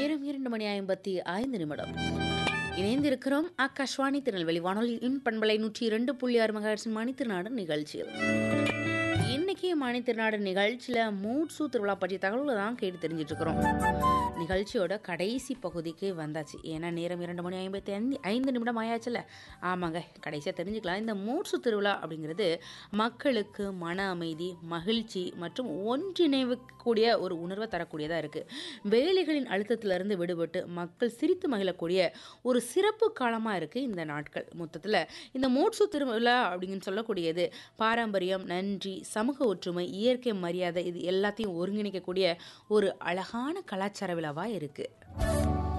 நேரம் இரண்டு மணி ஐம்பத்தி ஐந்து நிமிடம் இணைந்திருக்கிறோம் ஆகாஷ்வாணி திருநெல்வேலி வானொலியின் பண்பலை நூற்றி இரண்டு புள்ளி ஆறு மகாட்சின் மணித்திருநாடு நிகழ்ச்சியில் இன்னைக்கு மணித்திருநாடு நிகழ்ச்சியில் மூட்சு திருவிழா பற்றிய தகவல்களை தான் கேட்டு தெரிஞ்சிட்டு இருக்கிறோம் நிகழ்ச்சியோட கடைசி பகுதிக்கு வந்தாச்சு ஏன்னா நேரம் இரண்டு மணி ஐம்பத்தி ஐந்து ஐந்து நிமிடம் ஆயாச்சுல ஆமாங்க கடைசியாக தெரிஞ்சுக்கலாம் இந்த மூட்சு திருவிழா அப்படிங்கிறது மக்களுக்கு மன அமைதி மகிழ்ச்சி மற்றும் ஒன்றிணைவுக்கூடிய ஒரு உணர்வை தரக்கூடியதாக இருக்குது வேலைகளின் அழுத்தத்திலிருந்து விடுபட்டு மக்கள் சிரித்து மகிழக்கூடிய ஒரு சிறப்பு காலமாக இருக்குது இந்த நாட்கள் மொத்தத்தில் இந்த மூட்சு திருவிழா அப்படின்னு சொல்லக்கூடியது பாரம்பரியம் நன்றி சமூக ஒற்றுமை இயற்கை மரியாதை இது எல்லாத்தையும் ஒருங்கிணைக்கக்கூடிய ஒரு அழகான கலாச்சார விழாவாக இருக்குது